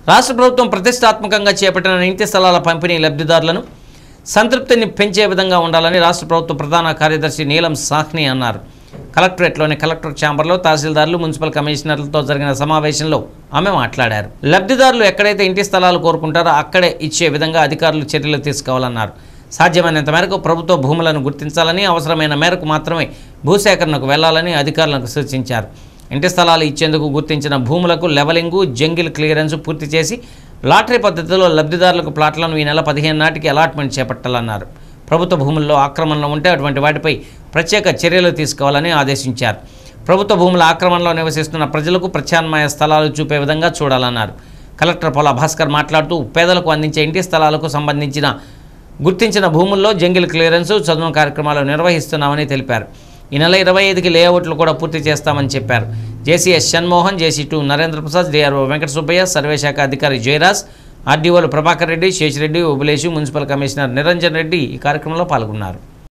రాష్ట్ర ప్రభుత్వం ప్రతిష్టాత్మకంగా చేపట్టిన ఇంటి స్థలాల పంపిణీ లబ్ధిదారులను సంతృప్తిని పెంచే విధంగా ఉండాలని రాష్ట్ర ప్రభుత్వ ప్రధాన కార్యదర్శి నీలం సాహ్ని అన్నారు కలెక్టరేట్లోని కలెక్టర్ ఛాంబర్లో తహసీల్దార్లు మున్సిపల్ కమిషనర్లతో జరిగిన సమావేశంలో ఆమె మాట్లాడారు లబ్ధిదారులు ఎక్కడైతే ఇంటి స్థలాలు కోరుకుంటారో అక్కడే ఇచ్చే విధంగా అధికారులు చర్యలు తీసుకోవాలన్నారు సాధ్యమైనంత మేరకు ప్రభుత్వ భూములను గుర్తించాలని అవసరమైన మేరకు మాత్రమే భూసేకరణకు వెళ్లాలని అధికారులకు సూచించారు ఇంటి స్థలాలు ఇచ్చేందుకు గుర్తించిన భూములకు లెవలింగు జంగిల్ క్లియరెన్స్ పూర్తి చేసి లాటరీ పద్ధతిలో లబ్ధిదారులకు ప్లాట్లను ఈ నెల పదిహేను నాటికి అలాట్మెంట్ చేపట్టాలన్నారు ప్రభుత్వ భూముల్లో ఆక్రమణలు ఉంటే అటువంటి వాటిపై ప్రత్యేక చర్యలు తీసుకోవాలని ఆదేశించారు ప్రభుత్వ భూముల ఆక్రమణలో నివసిస్తున్న ప్రజలకు ప్రత్యామ్నాయ స్థలాలు చూపే విధంగా చూడాలన్నారు కలెక్టర్ పొల భాస్కర్ మాట్లాడుతూ పేదలకు అందించే ఇంటి స్థలాలకు సంబంధించిన గుర్తించిన భూముల్లో జంగిల్ క్లియరెన్స్ చదువు కార్యక్రమాలు నిర్వహిస్తున్నామని తెలిపారు ఈ నెల ఇరవై ఐదుకి లేఅవుట్లు కూడా పూర్తి చేస్తామని చెప్పారు జేసీఎస్ Shanmohan JC two Narendra Prasad DRO Venkata Subbaiah సర్వేశాఖ అధికారి జయరాజ్ ఆర్డీఓలు ప్రభాకర్ రెడ్డి శేషిరెడ్డి ఉబులేషు మున్సిపల్ కమిషనర్ నిరంజన్ రెడ్డి ఈ కార్యక్రమంలో పాల్గొన్నారు